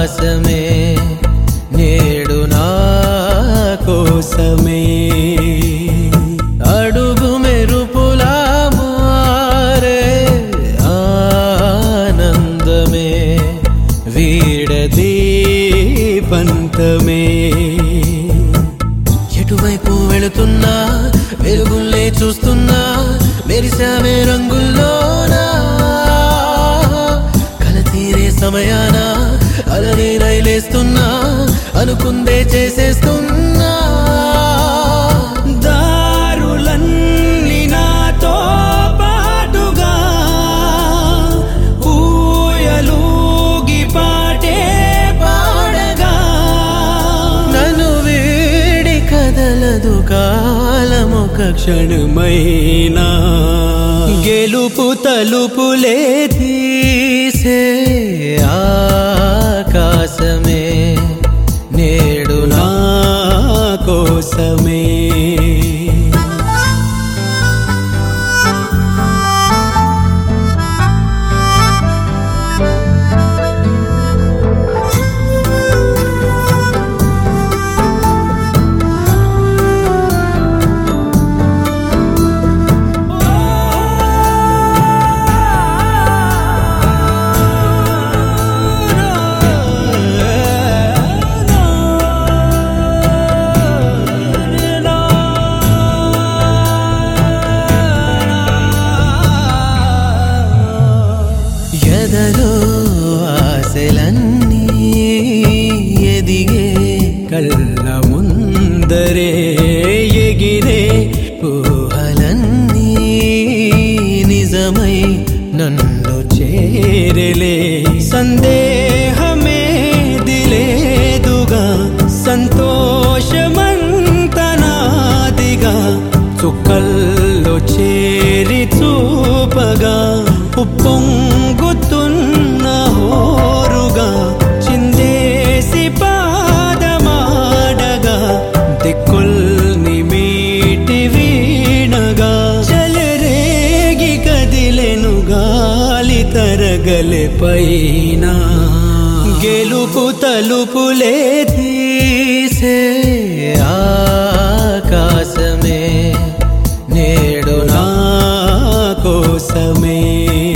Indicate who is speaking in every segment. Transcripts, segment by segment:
Speaker 1: ఆకాశమే నేడు నా కోసమే అడుగు మెరుపులా మారే ఆనందమే వీడదీ పంతమే ఎటువైపు వెళుతున్నా వెలుగుల్లే చూస్తున్నా మెరిసావే రంగుల్లోనా కల తీరే సమయాన అలనే రైలేస్తున్నా అనుకుందే చేసేస్తున్నా
Speaker 2: దారులన్నీ నాతో పాటుగా ఊయలూగి పాటే పాడగా
Speaker 1: నన్ను వీడి కదలదు కాలమొక క్షణమైనా
Speaker 2: గెలుపు తలుపులే
Speaker 1: తీసే ఆకాశమే నేడు నా
Speaker 2: నా కోసమే
Speaker 1: ఎదలో ఆశలన్నీ ఎదిగే కళ్ళ ముందరే ఎగిరే ఊహలన్నీ నిజమై నన్ను చేరలే
Speaker 2: సందేహమే దిలేదుగా సంతోషమంతనాదిగా చుక్కల్లో చేరి చూపగా ఉప్పొంగుతున్న హోరుగా చిందేసి పాదమాడగా దిక్కుల్ని మీటి వీణగా చలరేగి కదిలెను గాలి తరగలె పైన గెలుపు తలుపులే
Speaker 1: తీసే ఆకాశమే నేడు నా
Speaker 2: నా కోసమే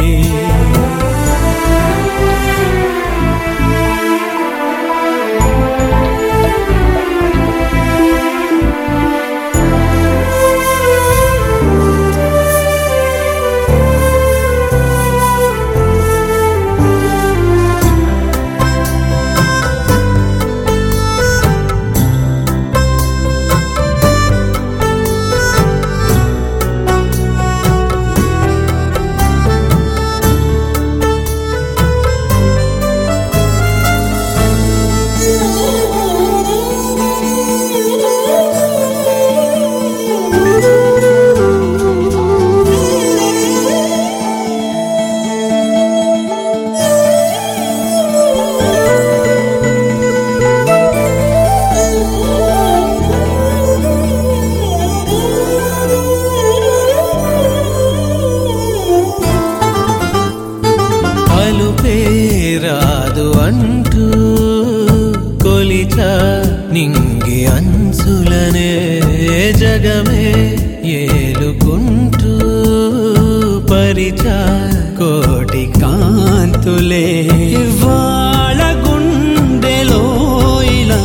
Speaker 1: పలుపే రాదు అంటూ కొలిచ నింగి అంచులనే జగమే ఏలుకుంటూ పరిచ కోటి కాంతులే
Speaker 2: ఇవాళ గుండెలో ఇలా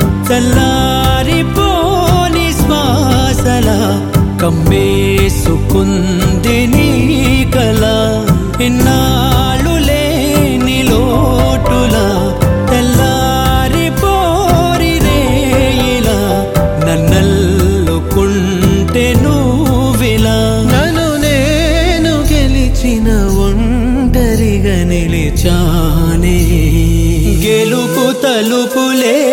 Speaker 2: చల్లారిపోని శ్వాసల కమ్మేసుకుంది నీ కల ఇన్నాళ్ళు లేని లోటులా తెల్లారిపోరి రేయిలా నన్నల్లుకుంటే నువ్విలా
Speaker 1: నన్ను నేను గెలిచిన ఒంటరిగా నిలిచానే
Speaker 2: గెలుపు తలుపులే